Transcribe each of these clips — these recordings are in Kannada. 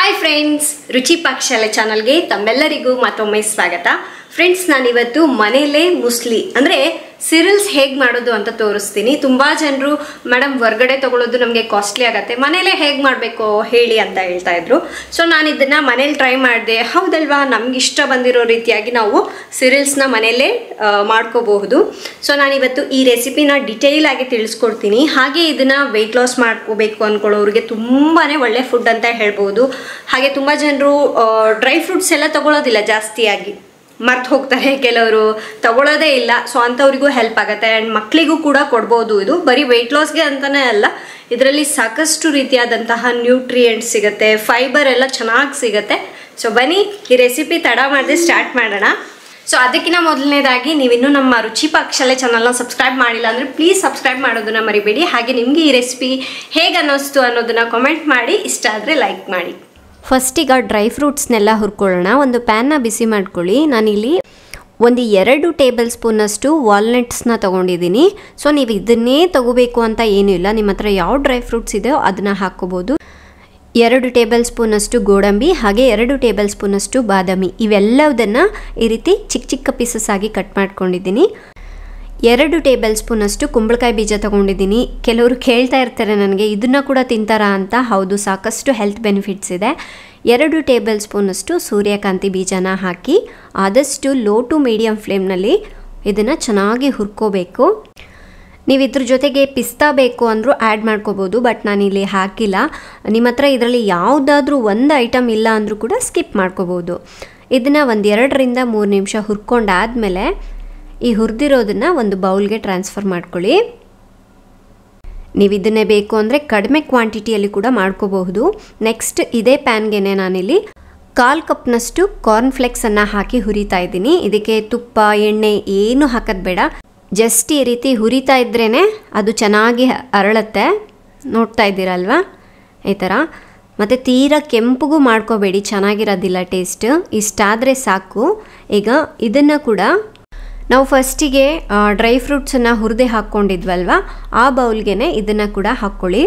ಹಾಯ್ ಫ್ರೆಂಡ್ಸ್ ರುಚಿ ಪಾಕಶಾಲೆ ಚಾನಲ್ಗೆ ತಮ್ಮೆಲ್ಲರಿಗೂ ಮತ್ತೊಮ್ಮೆ ಸ್ವಾಗತ ಫ್ರೆಂಡ್ಸ್ ನಾನಿವತ್ತು ಮನೆಯಲ್ಲೇ ಮುಸ್ಲಿ ಅಂದರೆ ಸಿರಿಲ್ಸ್ ಹೇಗೆ ಮಾಡೋದು ಅಂತ ತೋರಿಸ್ತೀನಿ ತುಂಬ ಜನರು ಮೇಡಮ್ ಹೊರ್ಗಡೆ ತಗೊಳ್ಳೋದು ನಮಗೆ ಕಾಸ್ಟ್ಲಿ ಆಗುತ್ತೆ ಮನೇಲೇ ಹೇಗೆ ಮಾಡಬೇಕು ಹೇಳಿ ಅಂತ ಹೇಳ್ತಾ ಇದ್ರು ಸೊ ನಾನು ಇದನ್ನು ಮನೇಲಿ ಟ್ರೈ ಮಾಡಿದೆ ಹೌದಲ್ವಾ ನಮ್ಗೆ ಇಷ್ಟ ಬಂದಿರೋ ರೀತಿಯಾಗಿ ನಾವು ಸಿರಿಲ್ಸ್ನ ಮನೆಯಲ್ಲೇ ಆ, ಮಾಡ್ಕೋಬಹುದು ಸೊ ನಾನಿವತ್ತು ಈ ರೆಸಿಪಿನ ಡಿಟೇಲ್ ಆಗಿ ತಿಳಿಸ್ಕೊಡ್ತೀನಿ ಹಾಗೆ ಇದನ್ನು ವೆಯ್ಟ್ ಲಾಸ್ ಮಾಡ್ಕೋಬೇಕು ಅಂದ್ಕೊಳ್ಳೋರಿಗೆ ತುಂಬಾ ಒಳ್ಳೆ ಫುಡ್ ಅಂತ ಹೇಳ್ಬೋದು ಹಾಗೆ ತುಂಬ ಜನರು ಡ್ರೈ ಫ್ರೂಟ್ಸ್ ಎಲ್ಲ ತಗೊಳ್ಳೋದಿಲ್ಲ ಜಾಸ್ತಿಯಾಗಿ ಮರ್ತು ಹೋಗ್ತಾರೆ ಕೆಲವರು ತಗೊಳ್ಳೋದೇ ಇಲ್ಲ ಸೊ ಅಂಥವ್ರಿಗೂ ಹೆಲ್ಪ್ ಆಗುತ್ತೆ ಆ್ಯಂಡ್ ಮಕ್ಕಳಿಗೂ ಕೂಡ ಕೊಡ್ಬೋದು ಇದು ಬರೀ ವೆಯ್ಟ್ ಲಾಸ್ಗೆ ಅಂತಲೇ ಅಲ್ಲ ಇದರಲ್ಲಿ ಸಾಕಷ್ಟು ರೀತಿಯಾದಂತಹ ನ್ಯೂಟ್ರಿಯೆಂಟ್ಸ್ ಸಿಗುತ್ತೆ ಫೈಬರ್ ಎಲ್ಲ ಚೆನ್ನಾಗಿ ಸಿಗುತ್ತೆ ಸೊ ಬನ್ನಿ ಈ ರೆಸಿಪಿ ತಡ ಮಾಡದೆ ಸ್ಟಾರ್ಟ್ ಮಾಡೋಣ ಸೊ ಅದಕ್ಕಿಂತ ಮೊದಲನೇದಾಗಿ ನೀವಿನ್ನೂ ನಮ್ಮ ರುಚಿ ಪಾಕಶಾಲೆ ಚಾನಲ್ನ ಸಬ್ಸ್ಕ್ರೈಬ್ ಮಾಡಿಲ್ಲ ಅಂದರೆ ಪ್ಲೀಸ್ ಸಬ್ಸ್ಕ್ರೈಬ್ ಮಾಡೋದನ್ನ ಮರಿಬೇಡಿ ಹಾಗೆ ನಿಮಗೆ ಈ ರೆಸಿಪಿ ಹೇಗೆ ಅನ್ನಿಸ್ತು ಅನ್ನೋದನ್ನ ಕಾಮೆಂಟ್ ಮಾಡಿ ಇಷ್ಟ ಆದರೆ ಲೈಕ್ ಮಾಡಿ ಫಸ್ಟಿಗ ಡ್ರೈ ಫ್ರೂಟ್ಸ್ನೆಲ್ಲ ಹುರ್ಕೊಳ್ಳೋಣ ಒಂದು ಪ್ಯಾನ್ನ ಬಿಸಿ ಮಾಡ್ಕೊಳ್ಳಿ ನಾನಿಲ್ಲಿ ಒಂದು ಎರಡು ಟೇಬಲ್ ಸ್ಪೂನಷ್ಟು ವಾಲ್ನಟ್ಸ್ನ ತೊಗೊಂಡಿದ್ದೀನಿ ಸೊ ನೀವು ಇದನ್ನೇ ತಗೋಬೇಕು ಅಂತ ಏನೂ ಇಲ್ಲ ನಿಮ್ಮ ಹತ್ರ ಯಾವ ಡ್ರೈ ಫ್ರೂಟ್ಸ್ ಇದೆಯೋ ಅದನ್ನು ಹಾಕ್ಕೋಬೋದು ಎರಡು ಟೇಬಲ್ ಸ್ಪೂನಷ್ಟು ಗೋಡಂಬಿ ಹಾಗೆ ಎರಡು ಟೇಬಲ್ ಸ್ಪೂನಷ್ಟು ಬಾದಾಮಿ ಇವೆಲ್ಲದನ್ನು ಈ ರೀತಿ ಚಿಕ್ಕ ಚಿಕ್ಕ ಪೀಸಸ್ ಆಗಿ ಕಟ್ ಮಾಡ್ಕೊಂಡಿದ್ದೀನಿ ಎರಡು ಟೇಬಲ್ ಸ್ಪೂನಷ್ಟು ಕುಂಬಳಕಾಯಿ ಬೀಜ ತೊಗೊಂಡಿದ್ದೀನಿ ಕೆಲವರು ಕೇಳ್ತಾ ಇರ್ತಾರೆ ನನಗೆ ಇದನ್ನು ಕೂಡ ತಿಂತಾರಾ ಅಂತ ಹೌದು ಸಾಕಷ್ಟು ಹೆಲ್ತ್ ಬೆನಿಫಿಟ್ಸ್ ಇದೆ ಎರಡು ಟೇಬಲ್ ಸ್ಪೂನಷ್ಟು ಸೂರ್ಯಕಾಂತಿ ಬೀಜನ ಹಾಕಿ ಆದಷ್ಟು ಲೋ ಟು ಮೀಡಿಯಮ್ ಫ್ಲೇಮ್ನಲ್ಲಿ ಇದನ್ನು ಚೆನ್ನಾಗಿ ಹುರ್ಕೋಬೇಕು ನೀವು ಇದ್ರ ಜೊತೆಗೆ ಪಿಸ್ತಾ ಬೇಕು ಅಂದರೂ ಆ್ಯಡ್ ಮಾಡ್ಕೋಬೋದು ಬಟ್ ನಾನಿಲ್ಲಿ ಹಾಕಿಲ್ಲ ನಿಮ್ಮ ಹತ್ರ ಇದರಲ್ಲಿ ಯಾವುದಾದ್ರೂ ಒಂದು ಐಟಮ್ ಇಲ್ಲ ಅಂದರೂ ಕೂಡ ಸ್ಕಿಪ್ ಮಾಡ್ಕೋಬೋದು ಇದನ್ನು ಒಂದು ಎರಡರಿಂದ ಮೂರು ನಿಮಿಷ ಹುರ್ಕೊಂಡಾದಮೇಲೆ ಈ ಹುರಿದಿರೋದನ್ನು ಒಂದು ಬೌಲ್ಗೆ ಟ್ರಾನ್ಸ್ಫರ್ ಮಾಡ್ಕೊಳ್ಳಿ ನೀವು ಇದನ್ನೇ ಬೇಕು ಅಂದರೆ ಕಡಿಮೆ ಕ್ವಾಂಟಿಟಿಯಲ್ಲಿ ಕೂಡ ಮಾಡ್ಕೋಬಹುದು ನೆಕ್ಸ್ಟ್ ಇದೇ ಪ್ಯಾನ್ಗೆನೆ ನಾನಿಲ್ಲಿ ಕಾಲು ಕಪ್ನಷ್ಟು ಕಾರ್ನ್ ಫ್ಲೆಕ್ಸನ್ನು ಹಾಕಿ ಹುರಿತಾ ಇದ್ದೀನಿ ಇದಕ್ಕೆ ತುಪ್ಪ ಎಣ್ಣೆ ಏನು ಹಾಕೋದು ಬೇಡ ಜಸ್ಟ್ ಈ ರೀತಿ ಹುರಿತಾ ಇದ್ರೇ ಅದು ಚೆನ್ನಾಗಿ ಅರಳುತ್ತೆ ನೋಡ್ತಾ ಇದ್ದೀರಲ್ವಾ ಈ ಥರ ಮತ್ತು ತೀರಾ ಕೆಂಪುಗೂ ಮಾಡ್ಕೋಬೇಡಿ ಚೆನ್ನಾಗಿರೋದಿಲ್ಲ ಟೇಸ್ಟ್ ಇಷ್ಟಾದರೆ ಸಾಕು ಈಗ ಇದನ್ನು ಕೂಡ ನಾವು ಫಸ್ಟಿಗೆ ಡ್ರೈ ಫ್ರೂಟ್ಸನ್ನು ಹುರಿದೇ ಹಾಕ್ಕೊಂಡಿದ್ವಲ್ವ ಆ ಬೌಲ್ಗೆ ಇದನ್ನು ಕೂಡ ಹಾಕ್ಕೊಳ್ಳಿ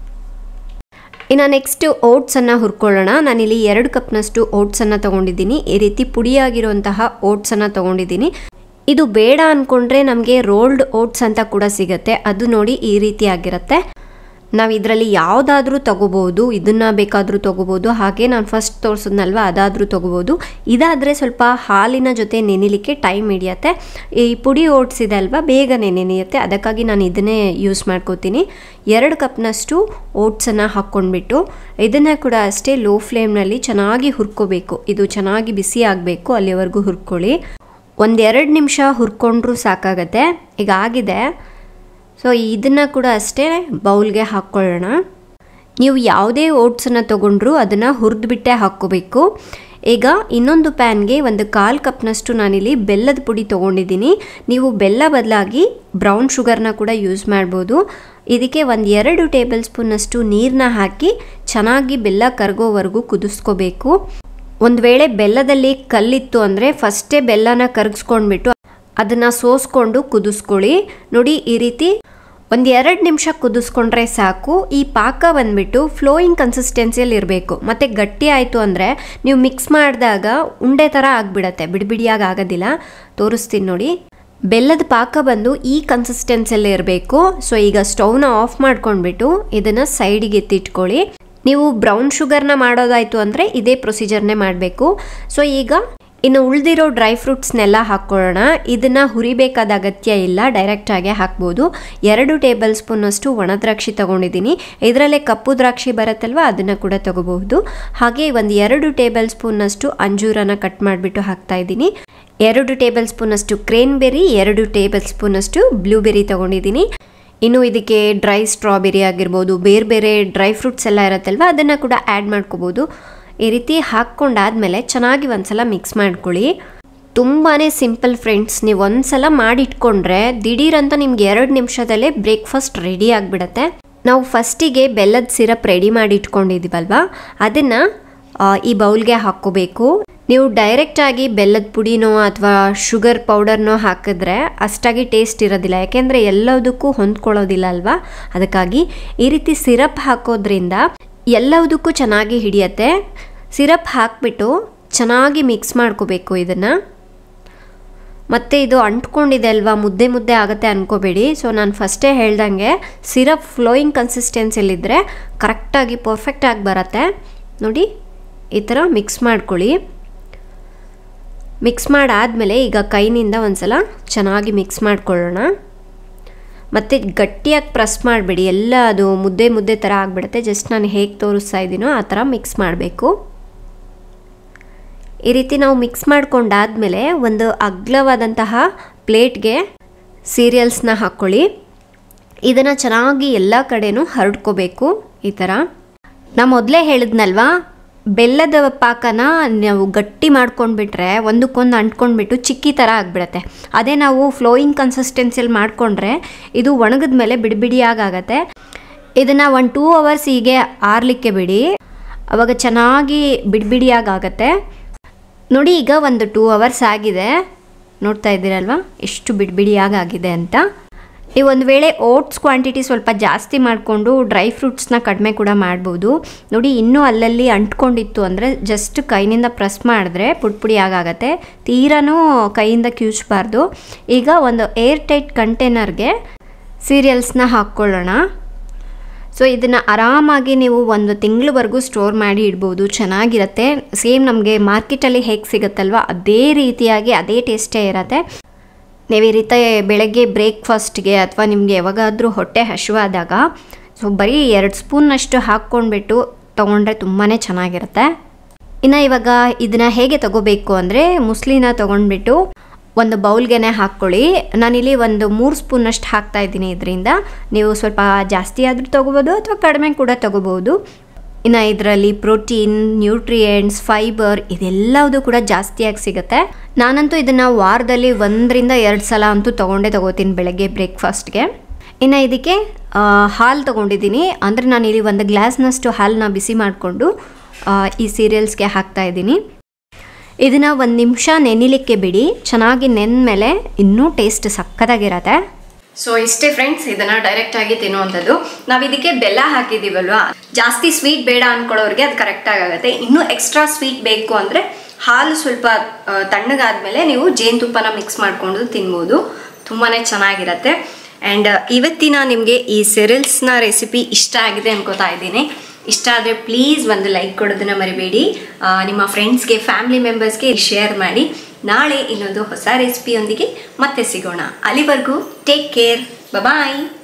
ಇನ್ನು ನೆಕ್ಸ್ಟ್ ಓಟ್ಸನ್ನು ಹುರ್ಕೊಳ್ಳೋಣ ನಾನಿಲ್ಲಿ ಎರಡು ಕಪ್ನಷ್ಟು ಓಟ್ಸನ್ನು ತೊಗೊಂಡಿದ್ದೀನಿ ಈ ರೀತಿ ಪುಡಿಯಾಗಿರುವಂತಹ ಓಟ್ಸನ್ನು ತೊಗೊಂಡಿದ್ದೀನಿ ಇದು ಬೇಡ ಅಂದ್ಕೊಂಡ್ರೆ ನಮಗೆ ರೋಲ್ಡ್ ಓಟ್ಸ್ ಅಂತ ಕೂಡ ಸಿಗುತ್ತೆ ಅದು ನೋಡಿ ಈ ರೀತಿ ಆಗಿರುತ್ತೆ ನಾವು ಇದರಲ್ಲಿ ಯಾವುದಾದ್ರೂ ತೊಗೋಬೋದು ಇದನ್ನು ಬೇಕಾದರೂ ತೊಗೋಬೋದು ಹಾಗೆ ನಾನು ಫಸ್ಟ್ ತೋರಿಸಿದ್ನಲ್ವ ಅದಾದರೂ ತೊಗೋಬೋದು ಇದಾದರೆ ಸ್ವಲ್ಪ ಹಾಲಿನ ಜೊತೆ ನೆನಿಲಿಕ್ಕೆ ಟೈಮ್ ಹಿಡಿಯುತ್ತೆ ಈ ಪುಡಿ ಓಟ್ಸ್ ಇದೆ ಅಲ್ವಾ ಬೇಗನೆ ನೆನೆಯುತ್ತೆ ಅದಕ್ಕಾಗಿ ನಾನು ಇದನ್ನೇ ಯೂಸ್ ಮಾಡ್ಕೋತೀನಿ ಎರಡು ಕಪ್ನಷ್ಟು ಓಟ್ಸನ್ನು ಹಾಕ್ಕೊಂಡ್ಬಿಟ್ಟು ಇದನ್ನು ಕೂಡ ಅಷ್ಟೇ ಲೋ ಫ್ಲೇಮ್ನಲ್ಲಿ ಚೆನ್ನಾಗಿ ಹುರ್ಕೋಬೇಕು ಇದು ಚೆನ್ನಾಗಿ ಬಿಸಿ ಆಗಬೇಕು ಅಲ್ಲಿವರೆಗೂ ಹುರ್ಕೊಳ್ಳಿ ಒಂದೆರಡು ನಿಮಿಷ ಹುರ್ಕೊಂಡ್ರೂ ಸಾಕಾಗತ್ತೆ ಈಗ ಆಗಿದೆ ಸೊ ಇದನ್ನು ಕೂಡ ಅಷ್ಟೇ ಬೌಲ್ಗೆ ಹಾಕ್ಕೊಳ್ಳೋಣ ನೀವು ಯಾವುದೇ ಓಟ್ಸನ್ನು ತೊಗೊಂಡ್ರೂ ಅದನ್ನು ಹುರಿದ್ಬಿಟ್ಟೆ ಹಾಕ್ಕೋಬೇಕು ಈಗ ಇನ್ನೊಂದು ಪ್ಯಾನ್ಗೆ ಒಂದು ಕಾಲು ಕಪ್ನಷ್ಟು ನಾನಿಲ್ಲಿ ಬೆಲ್ಲದ ಪುಡಿ ತೊಗೊಂಡಿದ್ದೀನಿ ನೀವು ಬೆಲ್ಲ ಬದಲಾಗಿ ಬ್ರೌನ್ ಶುಗರ್ನ ಕೂಡ ಯೂಸ್ ಮಾಡ್ಬೋದು ಇದಕ್ಕೆ ಒಂದು ಎರಡು ಟೇಬಲ್ ಸ್ಪೂನಷ್ಟು ನೀರನ್ನ ಹಾಕಿ ಚೆನ್ನಾಗಿ ಬೆಲ್ಲ ಕರಗೋವರೆಗೂ ಕುದಿಸ್ಕೋಬೇಕು ಒಂದು ವೇಳೆ ಬೆಲ್ಲದಲ್ಲಿ ಕಲ್ಲಿತ್ತು ಅಂದರೆ ಫಸ್ಟೇ ಬೆಲ್ಲನ ಕರಗಿಸ್ಕೊಂಡ್ಬಿಟ್ಟು ಅದನ್ನು ಸೋಸ್ಕೊಂಡು ಕುದಿಸ್ಕೊಳ್ಳಿ ನೋಡಿ ಈ ರೀತಿ ಒಂದು ಎರಡು ನಿಮಿಷ ಕುದಿಸ್ಕೊಂಡ್ರೆ ಸಾಕು ಈ ಪಾಕ ಬಂದ್ಬಿಟ್ಟು ಫ್ಲೋಯಿಂಗ್ ಕನ್ಸಿಸ್ಟೆನ್ಸಿಯಲ್ಲಿ ಇರಬೇಕು ಮತ್ತು ಗಟ್ಟಿ ಆಯಿತು ಅಂದರೆ ನೀವು ಮಿಕ್ಸ್ ಮಾಡಿದಾಗ ಉಂಡೆ ಥರ ಆಗಿಬಿಡತ್ತೆ ಬಿಡಿಬಿಡಿಯಾಗಿ ಆಗೋದಿಲ್ಲ ತೋರಿಸ್ತೀನಿ ನೋಡಿ ಬೆಲ್ಲದ ಪಾಕ ಬಂದು ಈ ಕನ್ಸಿಸ್ಟೆನ್ಸಿಯಲ್ಲೇ ಇರಬೇಕು ಸೊ ಈಗ ಸ್ಟವ್ನ ಆಫ್ ಮಾಡ್ಕೊಂಡ್ಬಿಟ್ಟು ಇದನ್ನು ಸೈಡಿಗೆ ಎತ್ತಿಟ್ಕೊಳ್ಳಿ ನೀವು ಬ್ರೌನ್ ಶುಗರ್ನ ಮಾಡೋದಾಯಿತು ಅಂದರೆ ಇದೇ ಪ್ರೊಸೀಜರ್ನೇ ಮಾಡಬೇಕು ಸೊ ಈಗ ಇನ್ನು ಉಳಿದಿರೋ ಡ್ರೈ ಫ್ರೂಟ್ಸ್ನೆಲ್ಲ ಹಾಕ್ಕೊಳ್ಳೋಣ ಇದನ್ನು ಹುರಿಬೇಕಾದ ಅಗತ್ಯ ಇಲ್ಲ ಡೈರೆಕ್ಟಾಗೆ ಹಾಕ್ಬೋದು ಎರಡು ಟೇಬಲ್ ಸ್ಪೂನಷ್ಟು ಒಣ ದ್ರಾಕ್ಷಿ ತೊಗೊಂಡಿದ್ದೀನಿ ಇದರಲ್ಲೇ ಕಪ್ಪು ದ್ರಾಕ್ಷಿ ಬರುತ್ತಲ್ವ ಅದನ್ನು ಕೂಡ ತಗೋಬಹುದು ಹಾಗೆ ಒಂದು ಎರಡು ಟೇಬಲ್ ಸ್ಪೂನಷ್ಟು ಅಂಜೂರನ ಕಟ್ ಮಾಡಿಬಿಟ್ಟು ಹಾಕ್ತಾ ಇದ್ದೀನಿ ಎರಡು ಟೇಬಲ್ ಸ್ಪೂನಷ್ಟು ಕ್ರೇನ್ಬೆರಿ ಎರಡು ಟೇಬಲ್ ಸ್ಪೂನಷ್ಟು ಬ್ಲೂಬೆರಿ ತೊಗೊಂಡಿದ್ದೀನಿ ಇನ್ನು ಇದಕ್ಕೆ ಡ್ರೈ ಸ್ಟ್ರಾಬೆರಿ ಆಗಿರ್ಬೋದು ಬೇರೆ ಬೇರೆ ಡ್ರೈ ಫ್ರೂಟ್ಸ್ ಎಲ್ಲ ಇರುತ್ತಲ್ವ ಅದನ್ನು ಕೂಡ ಆ್ಯಡ್ ಮಾಡ್ಕೋಬೋದು ಈ ರೀತಿ ಹಾಕ್ಕೊಂಡಾದ್ಮೇಲೆ ಚೆನ್ನಾಗಿ ಒಂದ್ಸಲ ಮಿಕ್ಸ್ ಮಾಡ್ಕೊಳ್ಳಿ ತುಂಬಾ ಸಿಂಪಲ್ ಫ್ರೆಂಡ್ಸ್ ನೀವು ಒಂದ್ಸಲ ಮಾಡಿಟ್ಕೊಂಡ್ರೆ ದಿಢೀರಂತ ನಿಮ್ಗೆ ಎರಡು ನಿಮಿಷದಲ್ಲೇ ಬ್ರೇಕ್ಫಾಸ್ಟ್ ರೆಡಿ ಆಗಿಬಿಡತ್ತೆ ನಾವು ಫಸ್ಟಿಗೆ ಬೆಲ್ಲದ ಸಿರಪ್ ರೆಡಿ ಮಾಡಿ ಇಟ್ಕೊಂಡಿದ್ದೀವಲ್ವ ಅದನ್ನು ಈ ಬೌಲ್ಗೆ ಹಾಕ್ಕೋಬೇಕು ನೀವು ಡೈರೆಕ್ಟಾಗಿ ಬೆಲ್ಲದ ಪುಡಿನೋ ಅಥವಾ ಶುಗರ್ ಪೌಡರ್ನೋ ಹಾಕಿದ್ರೆ ಅಷ್ಟಾಗಿ ಟೇಸ್ಟ್ ಇರೋದಿಲ್ಲ ಯಾಕೆಂದರೆ ಎಲ್ಲದಕ್ಕೂ ಹೊಂದ್ಕೊಳ್ಳೋದಿಲ್ಲ ಅಲ್ವಾ ಅದಕ್ಕಾಗಿ ಈ ರೀತಿ ಸಿರಪ್ ಹಾಕೋದ್ರಿಂದ ಎಲ್ಲದಕ್ಕೂ ಚೆನ್ನಾಗಿ ಹಿಡಿಯತ್ತೆ ಸಿರಪ್ ಹಾಕಿಬಿಟ್ಟು ಚೆನ್ನಾಗಿ ಮಿಕ್ಸ್ ಮಾಡ್ಕೋಬೇಕು ಇದನ್ನು ಮತ್ತು ಇದು ಅಂಟ್ಕೊಂಡಿದೆ ಅಲ್ವಾ ಮುದ್ದೆ ಮುದ್ದೆ ಆಗುತ್ತೆ ಅನ್ಕೋಬೇಡಿ ಸೊ ನಾನು ಫಸ್ಟೇ ಹೇಳ್ದಂಗೆ ಸಿರಪ್ ಫ್ಲೋಯಿಂಗ್ ಕನ್ಸಿಸ್ಟೆನ್ಸಿಲಿದ್ದರೆ ಕರೆಕ್ಟಾಗಿ ಪರ್ಫೆಕ್ಟಾಗಿ ಬರುತ್ತೆ ನೋಡಿ ಈ ಥರ ಮಿಕ್ಸ್ ಮಾಡ್ಕೊಳ್ಳಿ ಮಿಕ್ಸ್ ಮಾಡಾದಮೇಲೆ ಈಗ ಕೈನಿಂದ ಒಂದ್ಸಲ ಚೆನ್ನಾಗಿ ಮಿಕ್ಸ್ ಮಾಡ್ಕೊಳ್ಳೋಣ ಮತ್ತು ಗಟ್ಟಿಯಾಗಿ ಪ್ರೆಸ್ ಮಾಡಿಬಿಡಿ ಎಲ್ಲ ಅದು ಮುದ್ದೆ ಮುದ್ದೆ ಥರ ಆಗಿಬಿಡುತ್ತೆ ಜಸ್ಟ್ ನಾನು ಹೇಗೆ ತೋರಿಸ್ತಾ ಇದ್ದೀನೋ ಆ ಥರ ಮಿಕ್ಸ್ ಮಾಡಬೇಕು ಈ ರೀತಿ ನಾವು ಮಿಕ್ಸ್ ಮಾಡ್ಕೊಂಡಾದಮೇಲೆ ಒಂದು ಅಗ್ಲವಾದಂತಹ ಪ್ಲೇಟ್ಗೆ ಸೀರಿಯಲ್ಸ್ನ ಹಾಕ್ಕೊಳ್ಳಿ ಇದನ್ನು ಚೆನ್ನಾಗಿ ಎಲ್ಲ ಕಡೆನೂ ಹರಡ್ಕೋಬೇಕು ಈ ಥರ ನಾ ಮೊದಲೇ ಹೇಳಿದ್ನಲ್ವಾ ಬೆಲ್ಲದ ಪಾಕನ ನಾವು ಗಟ್ಟಿ ಮಾಡ್ಕೊಂಡ್ಬಿಟ್ರೆ ಒಂದಕ್ಕೊಂದು ಅಂಟ್ಕೊಂಡ್ಬಿಟ್ಟು ಚಿಕ್ಕಿ ಥರ ಆಗಿಬಿಡತ್ತೆ ಅದೇ ನಾವು ಫ್ಲೋಯಿಂಗ್ ಕನ್ಸಿಸ್ಟೆನ್ಸಿಯಲ್ಲಿ ಮಾಡಿಕೊಂಡ್ರೆ ಇದು ಒಣಗಿದ ಮೇಲೆ ಬಿಡಿ ಬಿಡಿಯಾಗತ್ತೆ ಇದನ್ನು ಒಂದು ಟೂ ಅವರ್ಸ್ ಹೀಗೆ ಆರಲಿಕ್ಕೆ ಬಿಡಿ ಅವಾಗ ಚೆನ್ನಾಗಿ ಬಿಡಿ ಬಿಡಿಯಾಗತ್ತೆ ನೋಡಿ ಈಗ ಒಂದು ಟೂ ಅವರ್ಸ್ ಆಗಿದೆ ನೋಡ್ತಾ ಇದ್ದೀರಲ್ವ ಎಷ್ಟು ಬಿಡಿ ಬಿಡಿಯಾಗಾಗಿದೆ ಅಂತ ನೀವು ಒಂದು ವೇಳೆ ಓಟ್ಸ್ ಕ್ವಾಂಟಿಟಿ ಸ್ವಲ್ಪ ಜಾಸ್ತಿ ಮಾಡಿಕೊಂಡು ಡ್ರೈ ಫ್ರೂಟ್ಸ್ನ ಕಡಿಮೆ ಕೂಡ ಮಾಡ್ಬೋದು ನೋಡಿ ಇನ್ನೂ ಅಲ್ಲಲ್ಲಿ ಅಂಟ್ಕೊಂಡಿತ್ತು ಅಂದರೆ ಜಸ್ಟ್ ಕೈನಿಂದ ಪ್ರೆಸ್ ಮಾಡಿದ್ರೆ ಪುಡಿ ಪುಡಿ ಆಗಾಗತ್ತೆ ತೀರನೂ ಕೈಯಿಂದ ಕ್ಯೂಚಬಾರ್ದು ಈಗ ಒಂದು ಏರ್ ಟೈಟ್ ಕಂಟೈನರ್ಗೆ ಸೀರಿಯಲ್ಸ್ನ ಹಾಕ್ಕೊಳ್ಳೋಣ ಸೊ ಇದನ್ನು ಆರಾಮಾಗಿ ನೀವು ಒಂದು ತಿಂಗಳವರೆಗೂ ಸ್ಟೋರ್ ಮಾಡಿ ಇಡ್ಬೋದು ಚೆನ್ನಾಗಿರುತ್ತೆ ಸೇಮ್ ನಮಗೆ ಮಾರ್ಕೆಟಲ್ಲಿ ಹೇಗೆ ಸಿಗುತ್ತಲ್ವ ಅದೇ ರೀತಿಯಾಗಿ ಅದೇ ಟೇಸ್ಟೇ ಇರುತ್ತೆ ನೀವು ಈ ರೀತಿ ಬೆಳಗ್ಗೆ ಬ್ರೇಕ್ಫಾಸ್ಟ್ಗೆ ಅಥವಾ ನಿಮಗೆ ಯಾವಾಗಾದರೂ ಹೊಟ್ಟೆ ಹಸಿವಾದಾಗ ಸೊ ಬರೀ ಎರಡು ಸ್ಪೂನ್ನಷ್ಟು ಹಾಕ್ಕೊಂಡ್ಬಿಟ್ಟು ತೊಗೊಂಡ್ರೆ ತುಂಬಾ ಚೆನ್ನಾಗಿರುತ್ತೆ ಇನ್ನು ಇವಾಗ ಇದನ್ನು ಹೇಗೆ ತಗೋಬೇಕು ಅಂದರೆ ಮುಸ್ಲಿನ ತೊಗೊಂಡ್ಬಿಟ್ಟು ಒಂದು ಬೌಲ್ಗೆನೆ ಹಾಕ್ಕೊಳ್ಳಿ ನಾನಿಲ್ಲಿ ಒಂದು ಮೂರು ಸ್ಪೂನಷ್ಟು ಹಾಕ್ತಾ ಇದ್ದೀನಿ ಇದರಿಂದ ನೀವು ಸ್ವಲ್ಪ ಜಾಸ್ತಿ ಆದರೂ ತೊಗೋಬೋದು ಅಥವಾ ಕಡಿಮೆ ಕೂಡ ತೊಗೋಬೋದು ಇನ್ನು ಇದರಲ್ಲಿ ಪ್ರೋಟೀನ್ ನ್ಯೂಟ್ರಿಯೆಂಟ್ಸ್ ಫೈಬರ್ ಇದೆಲ್ಲವುದು ಕೂಡ ಜಾಸ್ತಿಯಾಗಿ ಸಿಗುತ್ತೆ ನಾನಂತೂ ಇದನ್ನು ವಾರದಲ್ಲಿ ಒಂದರಿಂದ ಎರಡು ಸಲ ಅಂತೂ ತೊಗೊಂಡೇ ತೊಗೋತೀನಿ ಬೆಳಗ್ಗೆ ಬ್ರೇಕ್ಫಾಸ್ಟ್ಗೆ ಇನ್ನು ಇದಕ್ಕೆ ಹಾಲು ತೊಗೊಂಡಿದ್ದೀನಿ ಅಂದರೆ ನಾನು ಇಲ್ಲಿ ಒಂದು ಗ್ಲಾಸ್ನಷ್ಟು ಹಾಲನ್ನ ಬಿಸಿ ಮಾಡಿಕೊಂಡು ಈ ಸೀರಿಯಲ್ಸ್ಗೆ ಹಾಕ್ತಾ ಇದ್ದೀನಿ ಇದನ್ನು ಒಂದು ನಿಮಿಷ ನೆನಿಲಿಕ್ಕೆ ಬಿಡಿ ಚೆನ್ನಾಗಿ ನೆಂದಮೇಲೆ ಇನ್ನೂ ಟೇಸ್ಟ್ ಸಕ್ಕತ್ತಾಗಿರತ್ತೆ ಸೊ ಇಷ್ಟೇ ಫ್ರೆಂಡ್ಸ್ ಇದನ್ನ ಡೈರೆಕ್ಟ್ ಆಗಿ ತಿನ್ನುವಂಥದ್ದು ನಾವು ಇದಕ್ಕೆ ಬೆಲ್ಲ ಹಾಕಿದೀವಲ್ವಾ ಜಾಸ್ತಿ ಸ್ವೀಟ್ ಬೇಡ ಅನ್ಕೊಳ್ಳೋರಿಗೆ ಅದು ಕರೆಕ್ಟ್ ಆಗುತ್ತೆ ಇನ್ನೂ ಎಕ್ಸ್ಟ್ರಾ ಸ್ವೀಟ್ ಬೇಕು ಅಂದ್ರೆ ಹಾಲು ಸ್ವಲ್ಪ ಆ, ತಣ್ಣಗಾದ್ಮೇಲೆ ನೀವು ಜೇನುತುಪ್ಪನ ಮಿಕ್ಸ್ ಮಾಡ್ಕೊಂಡು ತಿನ್ಬೋದು ತುಂಬಾನೇ ಚೆನ್ನಾಗಿರತ್ತೆ ಆ್ಯಂಡ್ ಇವತ್ತಿನ ನಿಮಗೆ ಈ ಸೆರಿಲ್ಸ್ನ ರೆಸಿಪಿ ಇಷ್ಟ ಆಗಿದೆ ಅನ್ಕೋತಾ ಇದ್ದೀನಿ ಇಷ್ಟ ಆದರೆ ಪ್ಲೀಸ್ ಒಂದು ಲೈಕ್ ಕೊಡೋದನ್ನ ಮರಿಬೇಡಿ ಆ, ನಿಮ್ಮ ಫ್ರೆಂಡ್ಸ್ಗೆ ಫ್ಯಾಮಿಲಿ ಮೆಂಬರ್ಸ್ಗೆ ಶೇರ್ ಮಾಡಿ ನಾಳೆ ಇನ್ನೊಂದು ಹೊಸ ರೆಸಿಪಿಯೊಂದಿಗೆ ಮತ್ತೆ ಸಿಗೋಣ ಅಲ್ಲಿವರೆಗೂ ಟೇಕ್ ಕೇರ್ ಬಾಯ್